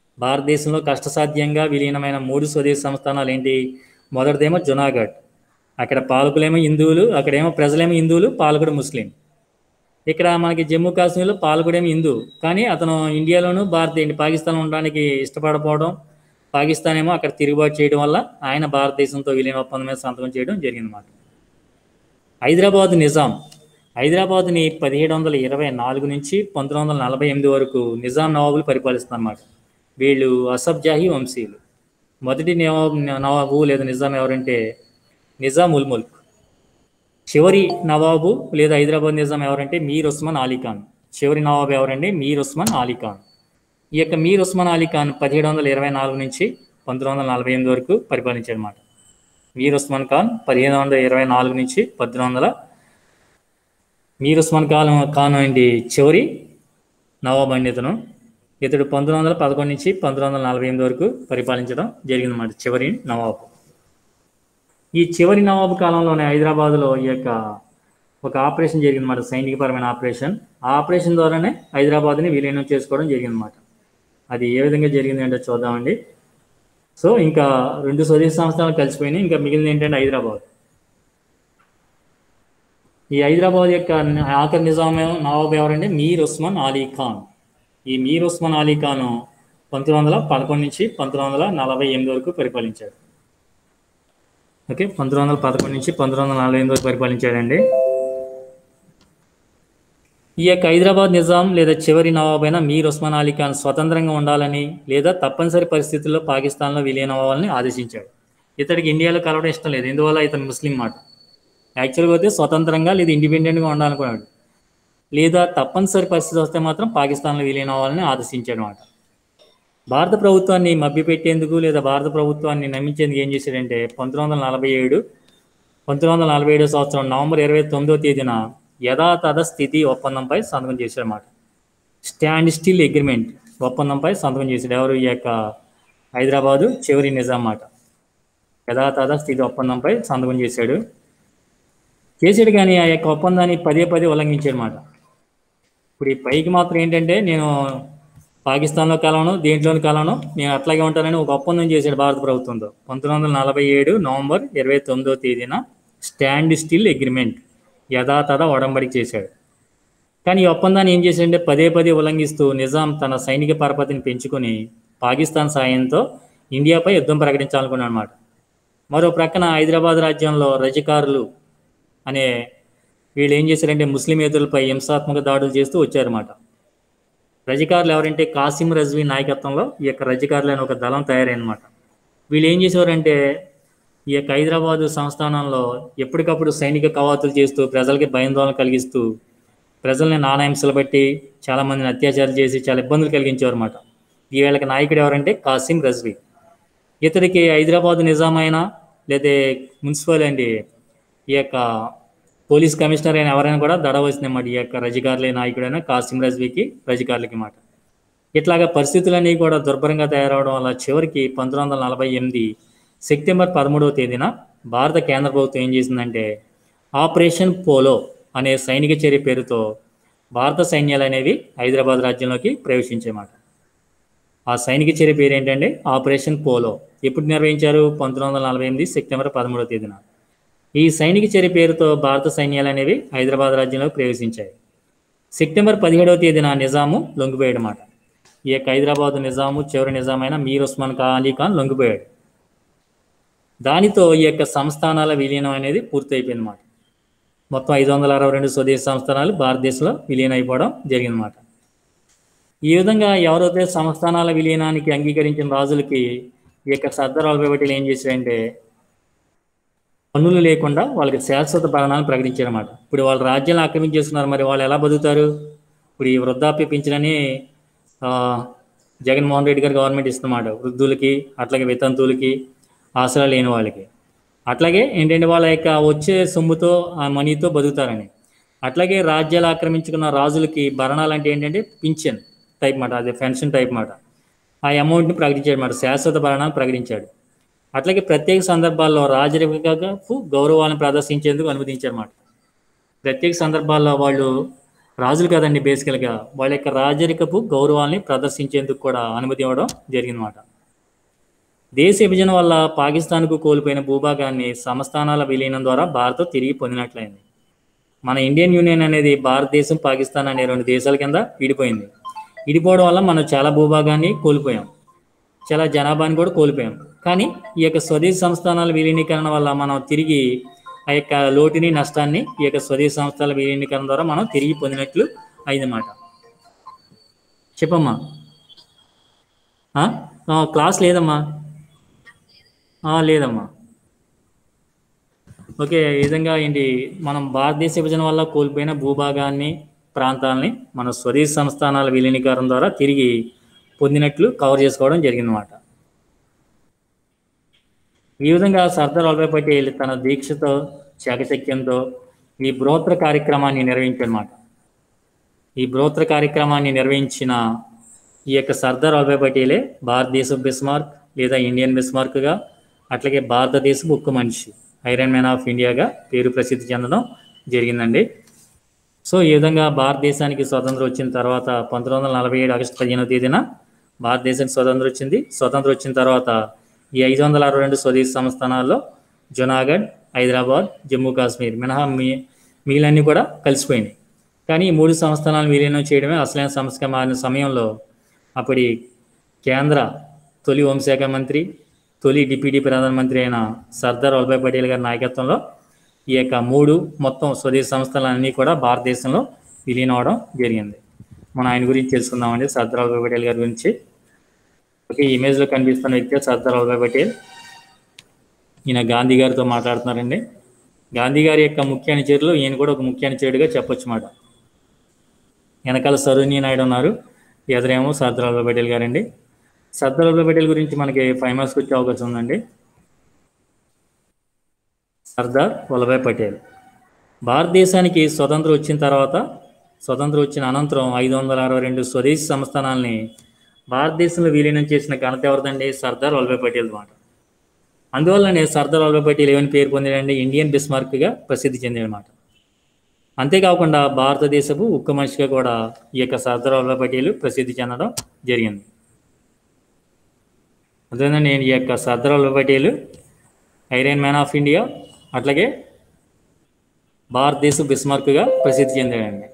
భారతదేశంలో కష్టసాధ్యంగా విలీనమైన మూడు స్వదేశీ సంస్థానాలు ఏంటి మొదటిదేమో జునాగఢ్ అక్కడ పాలకులేమో హిందువులు అక్కడేమో ప్రజలేమో హిందువులు పాలకుడు ముస్లిం ఇక్కడ మనకి జమ్మూ కాశ్మీర్లో పాలకుడేమో హిందూ కానీ అతను ఇండియాలోను భారత పాకిస్తాన్లో ఉండడానికి ఇష్టపడకపోవడం పాకిస్తాన్ ఏమో అక్కడ తిరుగుబాటు చేయడం వల్ల ఆయన భారతదేశంతో విలీన ఒప్పందం మీద సంతకం చేయడం జరిగిందన్నమాట హైదరాబాద్ నిజాం హైదరాబాద్ని పదిహేడు వందల ఇరవై నాలుగు నుంచి పంతొమ్మిది వందల నలభై ఎనిమిది వరకు నిజాం నవాబులు పరిపాలిస్తున్నమాట వీళ్ళు అసఫ్ జాహీ వంశీయులు మొదటి నవాబు నవాబు లేదా నిజాం ఎవరంటే నిజాం ఉల్ ముల్క్ చివరి నవాబు లేదా హైదరాబాద్ నిజాం ఎవరంటే మీర్ ఉస్మాన్ అలీ ఖాన్ చివరి నవాబు ఎవరంటే మీర్ ఉస్మాన్ అలీ ఖాన్ ఈ యొక్క మీర్ ఉస్మాన్ అలీ ఖాన్ పదిహేడు వందల ఇరవై నాలుగు నుంచి పంతొమ్మిది వందల నలభై ఎనిమిది వరకు పరిపాలించాడు అనమాట మీర్ ఉస్మాన్ ఖాన్ పదిహేను వందల ఇరవై నాలుగు నుంచి పద్దెనిమిది వందల మీర్ ఉస్మాన్ ఖాన్ ఖాన్ అండి చివరి నవాబ్ అండి ఇతను ఇతడు పంతొమ్మిది వందల పదకొండు నుంచి పంతొమ్మిది వందల నలభై ఎనిమిది వరకు పరిపాలించడం జరిగిందన్నమాట చివరి నవాబు ఈ చివరి నవాబు కాలంలోనే హైదరాబాద్లో ఈ యొక్క ఒక ఆపరేషన్ జరిగిందన్నమాట సైనికపరమైన ఆపరేషన్ ఆ ఆపరేషన్ ద్వారానే హైదరాబాద్ని విలీనం చేసుకోవడం జరిగిందన్నమాట అది ఏ విధంగా జరిగింది అంటే చూద్దామండి సో ఇంకా రెండు స్వదేశీ సంస్థలు కలిసిపోయినాయి ఇంకా మిగిలింది ఏంటంటే హైదరాబాద్ ఈ హైదరాబాద్ యొక్క ఆఖరి నిజాం నవాబ్ ఎవరంటే మీర్ ఉస్మాన్ అలీ ఖాన్ ఈ మీర్ ఉస్మాన్ అలీ ఖాన్ పంతొమ్మిది వందల పదకొండు నుంచి పంతొమ్మిది వందల నలభై ఎనిమిది వరకు పరిపాలించాడు ఓకే పంతొమ్మిది వందల పదకొండు నుంచి పంతొమ్మిది వందల నలభై ఎనిమిది వరకు పరిపాలించాడండి ఈ యొక్క హైదరాబాద్ నిజాం లేదా చివరి నవాబ్ అయిన మీర్ ఉస్మాన్ అలీ ఖాన్ స్వతంత్రంగా ఉండాలని లేదా తప్పనిసరి పరిస్థితుల్లో పాకిస్తాన్లో విలీనం అవ్వాలని ఆదేశించాడు ఇతడికి ఇండియాలో కలవడం ఇష్టం లేదు ఎందువల్ల ఇతను ముస్లిం మాట యాక్చువల్గా అయితే స్వతంత్రంగా లేదా ఇండిపెండెంట్గా ఉండాలనుకున్నాడు లేదా తప్పనిసరి పరిస్థితి వస్తే మాత్రం పాకిస్తాన్లో విలీనం అవ్వాలని ఆదేశించాడు అనమాట భారత ప్రభుత్వాన్ని మభ్యపెట్టేందుకు లేదా భారత ప్రభుత్వాన్ని నమ్మించేందుకు ఏం చేశాడంటే పంతొమ్మిది వందల నలభై ఏడు పంతొమ్మిది వందల నలభై ఏడు సంవత్సరం నవంబర్ ఇరవై తొమ్మిదో తేదీన యథాతథ స్థితి ఒప్పందంపై సంతకం చేశాడన్నమాట స్టాండ్ స్టిల్ అగ్రిమెంట్ ఒప్పందంపై సంతకం చేశాడు ఎవరు ఈ యొక్క హైదరాబాదు చివరి నిజాం మాట యథాతథ స్థితి ఒప్పందంపై సంతకం చేశాడు చేసాడు కానీ ఆ యొక్క ఒప్పందాన్ని పదే పదే ఉల్లంఘించాడు మాట ఇప్పుడు ఈ పైకి మాత్రం ఏంటంటే నేను పాకిస్తాన్లో కలవను దేంట్లోని కలవను నేను అట్లాగే ఉంటానని ఒక ఒప్పందం చేశాడు భారత ప్రభుత్వంతో పంతొమ్మిది వందల నలభై ఏడు నవంబర్ ఇరవై తొమ్మిదో తేదీన స్టాండ్ స్టిల్ అగ్రిమెంట్ యథాతథ ఒడంబడిక చేశాడు కానీ ఈ ఒప్పందాన్ని ఏం చేశాడంటే పదే పదే ఉల్లంఘిస్తూ నిజాం తన సైనిక పరపతిని పెంచుకొని పాకిస్తాన్ సాయంతో ఇండియాపై యుద్ధం ప్రకటించాలనుకున్నాడు అనమాట మరో ప్రక్కన హైదరాబాద్ రాజ్యంలో రజకారులు అనే వీళ్ళు ఏం చేశారంటే ముస్లిమేతరులపై హింసాత్మక దాడులు చేస్తూ వచ్చారన్నమాట రజకారులు ఎవరంటే కాసిం రజ్వీ నాయకత్వంలో ఈ యొక్క రజకారులు అనే ఒక దళం తయారైనమాట వీళ్ళు ఏం చేసేవారంటే ఈ యొక్క హైదరాబాదు సంస్థానంలో ఎప్పటికప్పుడు సైనిక కవాతులు చేస్తూ ప్రజలకి భయాందోళన కలిగిస్తూ ప్రజల్ని నానాహింసలు బట్టి చాలామందిని అత్యాచారం చేసి చాలా ఇబ్బందులు కలిగించేవారు అనమాట ఈ వీళ్ళకి నాయకుడు ఎవరంటే కాసిం రజ్వీ ఇతడికి హైదరాబాద్ నిజామైనా లేదా మున్సిపల్ అండి ఈ యొక్క పోలీస్ కమిషనర్ అయిన ఎవరైనా కూడా దడవలసిందన్నమాట ఈ యొక్క రజకారులే నాయకుడైన కాసిం రజ్వీకి రజకారులకి మాట ఇట్లాగా పరిస్థితులన్నీ కూడా దుర్భరంగా తయారవడం వల్ల చివరికి పంతొమ్మిది వందల నలభై ఎనిమిది సెప్టెంబర్ పదమూడవ తేదీన భారత కేంద్ర ప్రభుత్వం ఏం చేసిందంటే ఆపరేషన్ పోలో అనే సైనిక చర్య పేరుతో భారత సైన్యాలు అనేవి హైదరాబాద్ రాజ్యంలోకి ప్రవేశించేమాట ఆ సైనిక చర్య పేరు ఏంటంటే ఆపరేషన్ పోలో ఎప్పుడు నిర్వహించారు పంతొమ్మిది వందల నలభై ఎనిమిది సెప్టెంబర్ పదమూడవ తేదీన ఈ సైనిక చర్య పేరుతో భారత సైన్యాలు అనేవి హైదరాబాద్ రాజ్యంలోకి ప్రవేశించాయి సెప్టెంబర్ పదిహేడవ తేదీన నిజాము లొంగిపోయాడనమాట ఈ యొక్క హైదరాబాద్ నిజాము చివరి నిజామైన మీర్ ఉస్మాన్ ఖా అలీ ఖాన్ లొంగిపోయాడు దానితో ఈ యొక్క సంస్థానాల విలీనం అనేది పూర్తయిపోయింది అన్నమాట మొత్తం ఐదు వందల అరవై రెండు స్వదేశీ సంస్థానాలు భారతదేశంలో విలీనం అయిపోవడం జరిగిందన్నమాట ఈ విధంగా ఎవరైతే సంస్థానాల విలీనానికి అంగీకరించిన రాజులకి ఈ యొక్క సర్దార్ వల్లభాయ్ పటేల్ ఏం చేశాడంటే పన్నులు లేకుండా వాళ్ళకి శాశ్వత భరణాలను ప్రకటించారన్నమాట ఇప్పుడు వాళ్ళ రాజ్యాలను ఆక్రమించేస్తున్నారు మరి వాళ్ళు ఎలా బతుకుతారు ఇప్పుడు ఈ వృద్ధాప్య పింఛనని ఆ, జగన్మోహన్ రెడ్డి గారు గవర్నమెంట్ ఇస్తున్నమాట వృద్ధులకి అట్లాగే వితంతువులకి ఆసరా లేని వాళ్ళకి అట్లాగే ఏంటంటే వాళ్ళ యొక్క వచ్చే సొమ్ముతో ఆ మనీతో బతుకుతారని అట్లాగే రాజ్యాలు ఆక్రమించుకున్న రాజులకి భరణాలు అంటే ఏంటంటే పింఛన్ టైప్ మాట అదే పెన్షన్ టైప్ మాట ఆ అమౌంట్ని ప్రకటించాడు మాట శాశ్వత భరణాలు ప్రకటించాడు అట్లాగే ప్రత్యేక సందర్భాల్లో రాజరికకు గౌరవాలను ప్రదర్శించేందుకు అనుమతించారన్నమాట ప్రత్యేక సందర్భాల్లో వాళ్ళు రాజులు కదండి బేసికల్గా వాళ్ళ యొక్క రాజరికపు గౌరవాల్ని ప్రదర్శించేందుకు కూడా అనుమతి ఇవ్వడం జరిగిందన్నమాట దేశ విభజన వల్ల పాకిస్తాన్కు కోల్పోయిన భూభాగాన్ని సమస్థానాల విలీనం ద్వారా భారత్ తిరిగి పొందినట్లయింది మన ఇండియన్ యూనియన్ అనేది భారతదేశం పాకిస్తాన్ అనే రెండు దేశాల కింద విడిపోయింది విడిపోవడం వల్ల మనం చాలా భూభాగాన్ని కోల్పోయాం చాలా జనాభాని కూడా కోల్పోయాం కానీ ఈ యొక్క స్వదేశీ సంస్థానాల విలీనీకరణ వల్ల మనం తిరిగి ఆ యొక్క లోటుని నష్టాన్ని ఈ యొక్క స్వదేశీ సంస్థల విలీనీకరణ ద్వారా మనం తిరిగి పొందినట్లు అయిందన్నమాట చెప్పమ్మా ఆ? ఆ, క్లాస్ లేదమ్మా ఆ, లేదమ్మా ఓకే ఈ విధంగా ఏంటి మనం భారతదేశ విభజన వల్ల కోల్పోయిన భూభాగాన్ని ప్రాంతాలని మన స్వదేశీ సంస్థానాల విలీనీకరణ ద్వారా తిరిగి పొందినట్లు కవర్ చేసుకోవడం జరిగిందన్నమాట ఈ విధంగా సర్దార్ వల్లభాయ్ పటేల్ తన దీక్షతో చాకచక్యంతో ఈ బృహత్ర కార్యక్రమాన్ని నిర్వహించనమాట ఈ బృహత్ర కార్యక్రమాన్ని నిర్వహించిన ఈ యొక్క సర్దార్ వల్లభాయ్ పటేలే భారతదేశ బిస్మార్క్ లేదా ఇండియన్ బిస్మార్క్గా అట్లాగే భారతదేశపు ఉక్కు మనిషి ఐరన్ మ్యాన్ ఆఫ్ ఇండియాగా పేరు ప్రసిద్ధి చెందడం జరిగిందండి సో ఈ విధంగా భారతదేశానికి స్వతంత్రం వచ్చిన తర్వాత పంతొమ్మిది వందల నలభై ఏడు ఆగస్టు పదిహేనవ తేదీన భారతదేశానికి స్వతంత్రం వచ్చింది స్వతంత్రం వచ్చిన తర్వాత ఈ ఐదు వందల అరవై రెండు స్వదేశీ సంస్థానాల్లో జునాగఢ్ హైదరాబాద్ జమ్మూ కాశ్మీర్ మినహా మీ మిగిలినన్నీ కూడా కలిసిపోయినాయి కానీ ఈ మూడు సంస్థానాలను విలీనం చేయడమే అసలైన సమస్య మారిన సమయంలో అప్పటి కేంద్ర తొలి హోంశాఖ మంత్రి తొలి డిప్యూటీ ప్రధానమంత్రి అయిన సర్దార్ వల్లభాయ్ పటేల్ గారి నాయకత్వంలో ఈ యొక్క మూడు మొత్తం స్వదేశీ సంస్థలన్నీ కూడా భారతదేశంలో విలీనం అవడం జరిగింది మనం ఆయన గురించి తెలుసుకుందామండి సర్దార్ వల్లభాయ్ పటేల్ గారి గురించి ఓకే ఈ ఇమేజ్లో కనిపిస్తున్న వ్యక్తి సర్దార్ వల్లభాయ్ పటేల్ ఈయన గాంధీ గారితో మాట్లాడుతున్నారండి గాంధీ గారి యొక్క ముఖ్య అనుచరులు ఈయన కూడా ఒక ముఖ్య అనుచరుడిగా చెప్పొచ్చు మాట వెనకాల సరోజినీ నాయుడు ఉన్నారు ఎదురేమో సర్దార్ వల్లభాయ్ పటేల్ గారండి సర్దార్ వల్లభాయ్ పటేల్ గురించి మనకి ఫైవ్ మార్క్స్కి వచ్చే అవకాశం ఉందండి సర్దార్ వల్లభాయ్ పటేల్ భారతదేశానికి స్వతంత్రం వచ్చిన తర్వాత స్వతంత్రం వచ్చిన అనంతరం ఐదు వందల అరవై రెండు స్వదేశీ సంస్థానాల్ని భారతదేశంలో విలీనం చేసిన ఘనత ఎవరిదండి సర్దార్ వల్లభాయ్ పటేల్ మాట అందువల్లనే సర్దార్ వల్లభాయ్ పటేల్ ఏమని పేరు పొందాడంటే ఇండియన్ బిస్మార్క్గా ప్రసిద్ధి చెందాడనమాట అంతేకాకుండా భారతదేశపు ఉక్కు మనిషిగా కూడా ఈ యొక్క సర్దార్ వల్లభాయ్ పటేల్ ప్రసిద్ధి చెందడం జరిగింది అందువల్ల నేను ఈ యొక్క Sardar Vallabhbhai Patel iron man of India అట్లాగే భారతదేశ బిస్మార్క్గా ప్రసిద్ధి చెందాడండి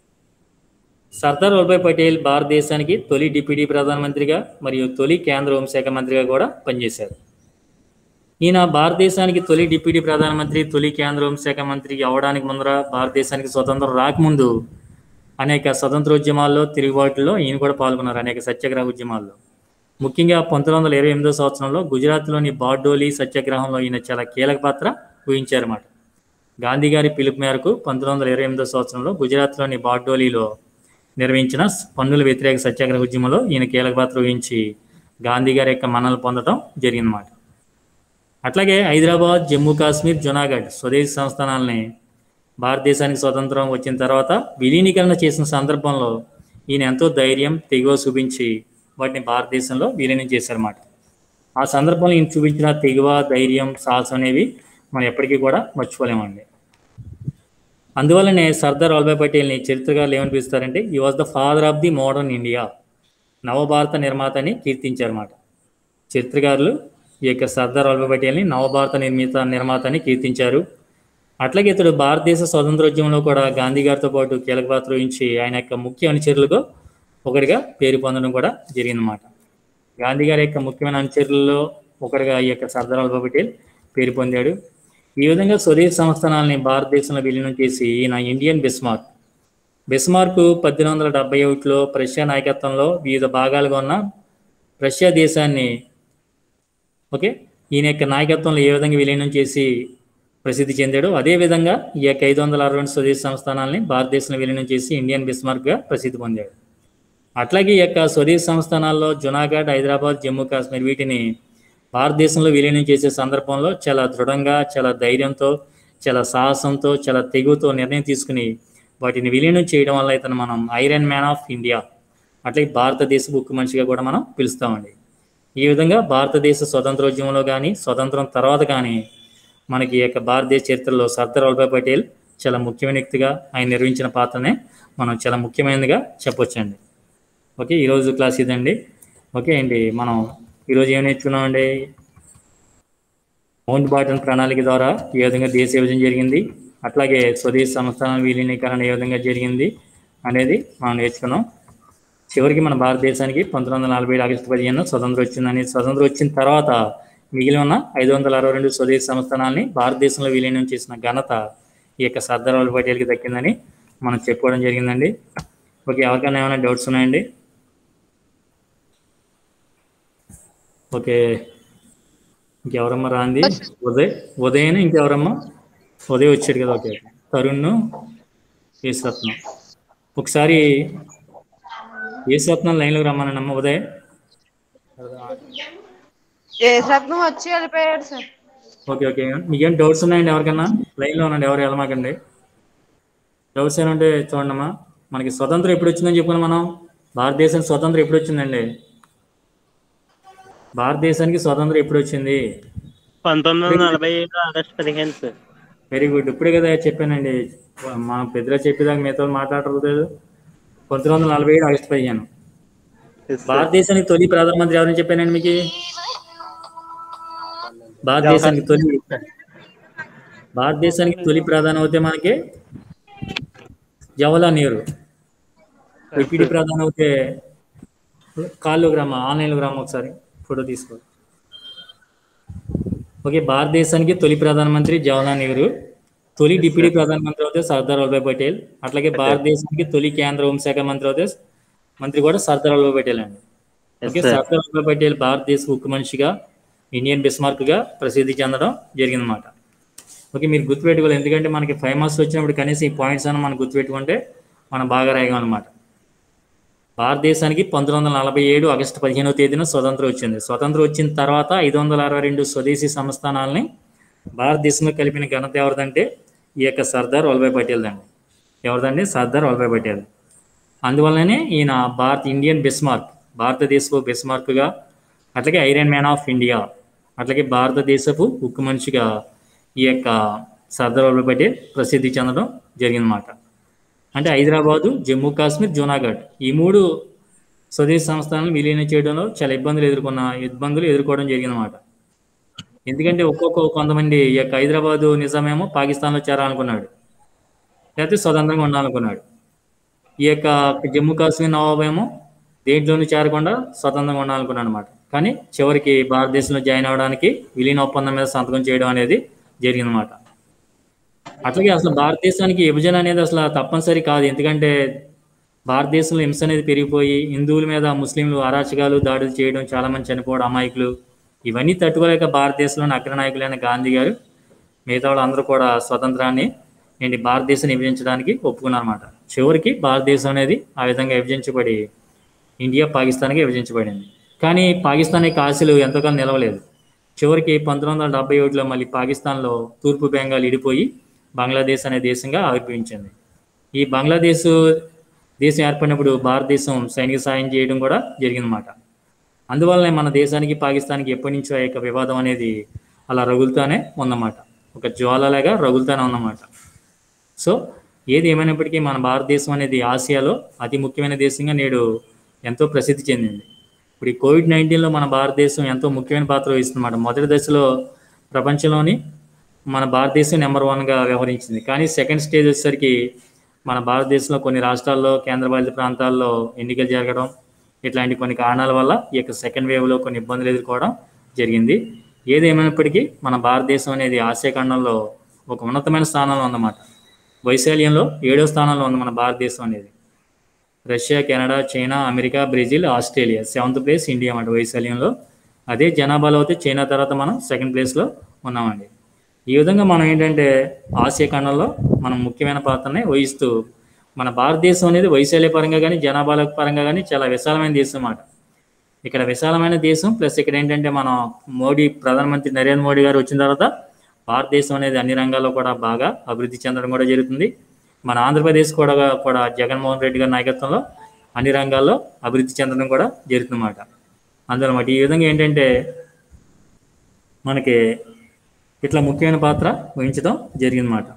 సర్దార్ వల్లభాయ్ పటేల్ భారతదేశానికి తొలి డిప్యూటీ ప్రధానమంత్రిగా మరియు తొలి కేంద్ర హోంశాఖ మంత్రిగా కూడా పనిచేశారు ఈయన భారతదేశానికి తొలి డిప్యూటీ ప్రధానమంత్రి తొలి కేంద్ర హోంశాఖ మంత్రి అవడానికి ముందర భారతదేశానికి స్వతంత్రం రాకముందు అనేక స్వతంత్రోద్యమాల్లో తిరుగుబాటులో ఈయన కూడా పాల్గొన్నారు అనేక సత్యాగ్రహ ఉద్యమాల్లో ముఖ్యంగా పంతొమ్మిది వందల ఇరవై ఎనిమిదో సంవత్సరంలో గుజరాత్లోని బార్డోలి సత్యాగ్రహంలో ఈయన చాలా కీలక పాత్ర వహించారన్నమాట గాంధీ గారి పిలుపు మేరకు పంతొమ్మిది వందల ఇరవై ఎనిమిదో సంవత్సరంలో గుజరాత్లోని బార్డోలీలో నిర్వహించిన పన్నుల వ్యతిరేక సత్యాగ్రహ ఉద్యమంలో ఈయన కీలక పాత్ర వహించి గాంధీ గారి యొక్క మన్నలు పొందడం జరిగిందన్నమాట అట్లాగే హైదరాబాద్ జమ్మూ కాశ్మీర్ జునాగఢ్ స్వదేశీ సంస్థానాలని భారతదేశానికి స్వతంత్రం వచ్చిన తర్వాత విలీనీకరణ చేసిన సందర్భంలో ఈయన ఎంతో ధైర్యం తెగువ చూపించి వాటిని భారతదేశంలో విలీనం చేశారన్నమాట ఆ సందర్భంలో ఈయన చూపించిన తెగువ ధైర్యం సాహసం అనేవి మనం ఎప్పటికీ కూడా మర్చిపోలేమండి అందువల్లనే సర్దార్ వల్లభాయ్ పటేల్ని చరిత్రకారులు ఏమని పిలుస్తారంటే ఈ was the father of the modern India నవభారత నిర్మాత అని కీర్తించారన్నమాట చరిత్రకారులు ఈ యొక్క సర్దార్ వల్లభాయ్ పటేల్ని నవభారత నిర్మిత నిర్మాత అని కీర్తించారు అట్లాగే ఇతడు భారతదేశ స్వతంత్రోద్యమంలో కూడా గాంధీ గారితో పాటు కీలక పాత్ర వహించి ఆయన యొక్క ముఖ్య అనుచరులుగా ఒకటిగా పేరు పొందడం కూడా జరిగిందన్నమాట గాంధీ గారి యొక్క ముఖ్యమైన అనుచరులలో ఒకటిగా ఈ యొక్క సర్దార్ వల్లభాయ్ పటేల్ పేరు పొందాడు ఈ విధంగా స్వదేశీ సంస్థానాలని భారతదేశంలో విలీనం చేసి ఈయన ఇండియన్ బిస్మార్క్ బిస్మార్క్ పద్దెనిమిది వందల డెబ్బై ఒకటిలో రష్యా నాయకత్వంలో వివిధ భాగాలుగా ఉన్న రష్యా దేశాన్ని ఓకే ఈయన యొక్క నాయకత్వంలో ఏ విధంగా విలీనం చేసి ప్రసిద్ధి చెందాడో అదేవిధంగా ఈ యొక్క ఐదు వందల అరవై రెండు స్వదేశీ సంస్థానాలని భారతదేశంలో విలీనం చేసి ఇండియన్ బిస్మార్క్గా ప్రసిద్ధి పొందాడు అట్లాగే ఈ యొక్క స్వదేశీ సంస్థానాల్లో జునాగఢ్ హైదరాబాద్ జమ్మూ కాశ్మీర్ వీటిని భారతదేశంలో విలీనం చేసే సందర్భంలో చాలా దృఢంగా చాలా ధైర్యంతో చాలా సాహసంతో చాలా తెగుతో నిర్ణయం తీసుకుని వాటిని విలీనం చేయడం వల్ల ఇతను మనం ఐరన్ మ్యాన్ ఆఫ్ ఇండియా అట్లాగే భారతదేశ ఉక్కు మనిషిగా కూడా మనం పిలుస్తామండి ఈ విధంగా భారతదేశ స్వతంత్రోద్యమంలో కానీ స్వతంత్రం తర్వాత కానీ మనకి ఈ యొక్క భారతదేశ చరిత్రలో సర్దార్ వల్లభాయ్ పటేల్ చాలా ముఖ్యమైన వ్యక్తిగా ఆయన నిర్వహించిన పాత్రనే మనం చాలా ముఖ్యమైనదిగా చెప్పొచ్చండి ఓకే ఈరోజు క్లాస్ ఇదండి ఓకే అండి మనం ఈరోజు ఏం నేర్చుకున్నామండి మౌంట్ బాటన్ ప్రణాళిక ద్వారా ఏ విధంగా దేశ విభజన జరిగింది అట్లాగే స్వదేశీ సంస్థానాల విలీనీకరణ ఏ విధంగా జరిగింది అనేది మనం నేర్చుకున్నాం చివరికి మన భారతదేశానికి పంతొమ్మిది వందల నలభై ఏడు ఆగస్టు పదిహేను స్వతంత్రం వచ్చిందని స్వతంత్రం వచ్చిన తర్వాత మిగిలి ఉన్న ఐదు వందల అరవై రెండు స్వదేశీ సంస్థానాల్ని భారతదేశంలో విలీనం చేసిన ఘనత ఈ యొక్క సర్దార్ వల్లభాయ్ పటేల్కి దక్కిందని మనం చెప్పుకోవడం జరిగిందండి ఓకే ఎవరికైనా ఏమైనా డౌట్స్ ఉన్నాయండి ఓకే ఇంకెవరమ్మా రాంది ఉదయ్ ఉదయ్ ఇంకెవరమ్మా ఉదయ్ వచ్చాడు కదా ఓకే తరుణ్ యేసరత్నం ఒకసారి యేసరత్నం లైన్లోకి రమ్మనండి అమ్మ ఉదయ్ ఏ రత్నం వచ్చి వెళ్ళిపోయాడు సార్ ఓకే ఓకే మీకేం డౌట్స్ ఉన్నాయండి ఎవరికైనా లైన్లో ఉండండి ఎవరు వెళ్ళమాకండి డౌట్స్ ఏమంటే చూడండి అమ్మా మనకి స్వతంత్రం ఎప్పుడు వచ్చిందని చెప్పుకున్నాం మనం భారతదేశానికి స్వతంత్రం ఎప్పుడు వచ్చిందండి భారతదేశానికి స్వతంత్రం ఎప్పుడు వచ్చింది పంతొమ్మిది వందల నలభై ఏడు ఆగస్టు పదిహేను సార్ వెరీ గుడ్ ఇప్పుడే కదా చెప్పానండి మా పెద్దగా చెప్పేదాకా మీతో మాట్లాడలేదు పంతొమ్మిది వందల నలభై ఏడు ఆగస్టు పదిహేను Yes, sir. భారతదేశానికి తొలి ప్రధానమంత్రి ఎవరని చెప్పానండి మీకు భారతదేశానికి తొలి భారతదేశానికి తొలి ప్రధాని అవుతే మనకి జవహర్లాల్ నెహ్రూ డిప్యూటీ ప్రధాని అవుతే కాళ్ళు గ్రామ ఆన్లైన్లో గ్రామ ఒకసారి ఫోటో తీసుకో ఓకే భారతదేశానికి తొలి ప్రధానమంత్రి జవహర్లాల్ నెహ్రూ తొలి డిప్యూటీ ప్రధానమంత్రి అవుతే సర్దార్ వల్లభాయ్ పటేల్ అట్లాగే భారతదేశానికి తొలి కేంద్ర హోంశాఖ మంత్రి అవుతే మంత్రి కూడా సర్దార్ వల్లభాయ్ పటేల్ అండి Yes, okay sir. Sardar Vallabhbhai Patel భారతదేశ ఉక్కు మనిషిగా ఇండియన్ బిస్మార్క్ గా ప్రసిద్ధి చెందడం జరిగిందన్నమాట ఓకే మీరు గుర్తుపెట్టుకోవాలి ఎందుకంటే మనకి ఫైవ్ మార్క్స్ వచ్చినప్పుడు కనీసం ఈ పాయింట్స్ అని మనం గుర్తుపెట్టుకుంటే మనం బాగా రాయగలం అనమాట భారతదేశానికి పంతొమ్మిది వందల నలభై ఏడు ఆగస్టు పదిహేనవ తేదీన స్వతంత్రం వచ్చింది స్వతంత్రం వచ్చిన తర్వాత ఐదు వందల అరవై రెండు స్వదేశీ సంస్థానాలని భారతదేశంలో కలిపిన ఘనత ఎవరిదంటే ఈ యొక్క సర్దార్ వల్లభాయ్ పటేల్ దండి ఎవరిదండి సర్దార్ వల్లభాయ్ పటేల్ అందువల్లనే ఈయన భారత్ ఇండియన్ బిస్మార్క్ భారతదేశపు బిస్మార్క్గా అట్లాగే ఐరన్ మ్యాన్ ఆఫ్ ఇండియా అట్లాగే భారతదేశపు ఉక్కు మనిషిగా ఈ యొక్క సర్దార్ వల్లభాయ్ పటేల్ ప్రసిద్ధి చెందడం జరిగిందన్నమాట అంటే హైదరాబాదు జమ్మూ కాశ్మీర్ జూనాగఢ్ ఈ మూడు స్వదేశీ సంస్థలను విలీనం చేయడంలో చాలా ఇబ్బందులు ఎదుర్కొన్న ఇబ్బందులు ఎదుర్కోవడం జరిగిందన్నమాట ఎందుకంటే ఒక్కొక్క కొంతమంది ఈ యొక్క హైదరాబాదు నిజామేమో పాకిస్తాన్లో చేరాలనుకున్నాడు లేకపోతే స్వతంత్రంగా ఉండాలనుకున్నాడు ఈ యొక్క జమ్మూ కాశ్మీర్ నవాబ్ ఏమో దేంట్లోనూ చేరకుండా స్వతంత్రంగా ఉండాలనుకున్నాడు అనమాట కానీ చివరికి భారతదేశంలో జాయిన్ అవ్వడానికి విలీన ఒప్పందం మీద సంతకం చేయడం అనేది జరిగిందన్నమాట అట్లాగే అసలు భారతదేశానికి విభజన అనేది అసలు తప్పనిసరి కాదు ఎందుకంటే భారతదేశంలో హింస అనేది పెరిగిపోయి హిందువుల మీద ముస్లింలు అరాచకాలు దాడులు చేయడం చాలా మంది చనిపోవడం అమాయకులు ఇవన్నీ తట్టుకోలేక భారతదేశంలోని అగ్రనాయకులైన గాంధీ గారు మిగతా వాళ్ళందరూ కూడా స్వతంత్రాన్ని ఏంటి భారతదేశాన్ని విభజించడానికి ఒప్పుకున్నారన్నమాట చివరికి భారతదేశం అనేది ఆ విధంగా విభజించబడి ఇండియా పాకిస్తాన్కి విభజించబడింది కానీ పాకిస్తాన్ యొక్క ఆశలు ఎంతకాలం నిలవలేదు చివరికి పంతొమ్మిది వందల డెబ్బై ఒకటిలో మళ్ళీ పాకిస్తాన్లో తూర్పు బెంగాల్ ఇడిపోయి బంగ్లాదేశ్ అనే దేశంగా ఆవిర్భవించింది ఈ బంగ్లాదేశ్ దేశం ఏర్పడినప్పుడు భారతదేశం సైనిక సాయం చేయడం కూడా జరిగిందన్నమాట అందువల్లనే మన దేశానికి పాకిస్తాన్కి ఎప్పటి నుంచో ఆ యొక్క వివాదం అనేది అలా రగులుతానే ఉందన్నమాట ఒక జ్వాలలాగా రగులుతానే ఉందన్నమాట సో ఏది ఏమైనప్పటికీ మన భారతదేశం అనేది ఆసియాలో అతి ముఖ్యమైన దేశంగా నేడు ఎంతో ప్రసిద్ధి చెందింది ఇప్పుడు ఈ కోవిడ్ నైన్టీన్లో మన భారతదేశం ఎంతో ముఖ్యమైన పాత్ర వహిస్తుందన్నమాట మొదటి దశలో ప్రపంచంలోని మన భారతదేశం నెంబర్ వన్గా వ్యవహరించింది కానీ సెకండ్ స్టేజ్ వచ్చేసరికి మన భారతదేశంలో కొన్ని రాష్ట్రాల్లో కేంద్రపాలిత ప్రాంతాల్లో ఎన్నికలు జరగడం ఇట్లాంటి కొన్ని కారణాల వల్ల ఈ యొక్క సెకండ్ వేవ్లో కొన్ని ఇబ్బందులు ఎదుర్కోవడం జరిగింది ఏది ఏమైనప్పటికీ మన భారతదేశం అనేది ఆసియా ఖండంలో ఒక ఉన్నతమైన స్థానంలో ఉందన్నమాట వైశాల్యంలో ఏడో స్థానంలో ఉంది మన భారతదేశం అనేది Russia Canada China America Brazil Australia seventh place India అన్నమాట వైశాల్యంలో అదే జనాభాలో అయితే చైనా తర్వాత మనం సెకండ్ ప్లేస్లో ఉన్నామండి ఈ విధంగా మనం ఏంటంటే ఆసియా ఖండంలో మనం ముఖ్యమైన పాత్రని వహిస్తూ మన భారతదేశం అనేది వైశాల్య పరంగా కానీ జనాభాల పరంగా కానీ చాలా విశాలమైన దేశం అన్నమాట ఇక్కడ విశాలమైన దేశం ప్లస్ ఇక్కడ ఏంటంటే మనం మోడీ ప్రధానమంత్రి నరేంద్ర మోడీ గారు వచ్చిన తర్వాత భారతదేశం అనేది అన్ని రంగాల్లో కూడా బాగా అభివృద్ధి చెందడం కూడా జరుగుతుంది మన ఆంధ్రప్రదేశ్ కూడా కూడా జగన్మోహన్ రెడ్డి గారి నాయకత్వంలో అన్ని రంగాల్లో అభివృద్ధి చెందడం కూడా జరుగుతుందన్నమాట అందువన్నమాట ఈ విధంగా ఏంటంటే మనకి ఇట్లా ముఖ్యమైన పాత్ర వహించడం జరిగిందన్నమాట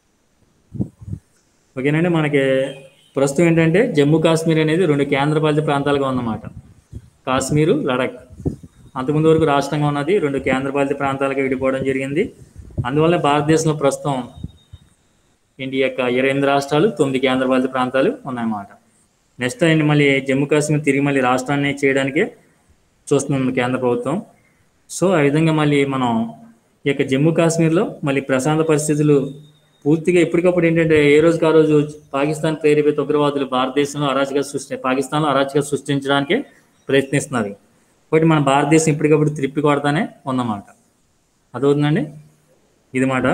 ఓకేనండి మనకి ప్రస్తుతం ఏంటంటే జమ్మూ కాశ్మీర్ అనేది రెండు కేంద్రపాలిత ప్రాంతాలుగా ఉందన్నమాట కాశ్మీరు లడక్ అంతకుముందు వరకు రాష్ట్రంగా ఉన్నది రెండు కేంద్రపాలిత ప్రాంతాలుగా విడిపోవడం జరిగింది అందువల్ల భారతదేశంలో ప్రస్తుతం ఇండియా యొక్క ఇరవై ఎనిమిది రాష్ట్రాలు తొమ్మిది కేంద్రపాలిత ప్రాంతాలు ఉన్నాయన్నమాట నెక్స్ట్ అండి మళ్ళీ జమ్మూ కాశ్మీర్ తిరిగి మళ్ళీ రాష్ట్రాన్ని చేయడానికే చూస్తుంది కేంద్ర ప్రభుత్వం సో ఆ విధంగా మళ్ళీ మనం ఈ యొక్క జమ్మూ కాశ్మీర్లో మళ్ళీ ప్రశాంత పరిస్థితులు పూర్తిగా ఎప్పటికప్పుడు ఏంటంటే ఏ రోజుకి ఆ రోజు పాకిస్తాన్ ప్రేరేపిత ఉగ్రవాదులు భారతదేశంలో అరాచక సృష్టి పాకిస్తాన్లో అరాచక సృష్టించడానికి ప్రయత్నిస్తున్నారు కాబట్టి మన భారతదేశం ఇప్పటికప్పుడు త్రిప్పి కొడతానే ఉందన్నమాట అదవుతుందండి ఇది మాట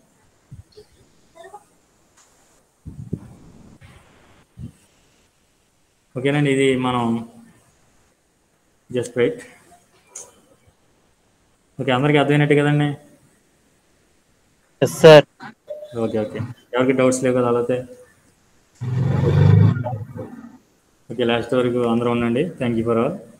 ఓకేనండి ఇది మనం జస్ట్ రైట్ ఓకే అందరికీ అర్థమైనట్టు కదండి ఎస్ సార్ ఓకే ఓకే ఎవరికి డౌట్స్ లేవు కదా అలాతే ఓకే లాస్ట్ వరకు అందరూ ఉండండి థ్యాంక్ యూ ఫర్ ఆల్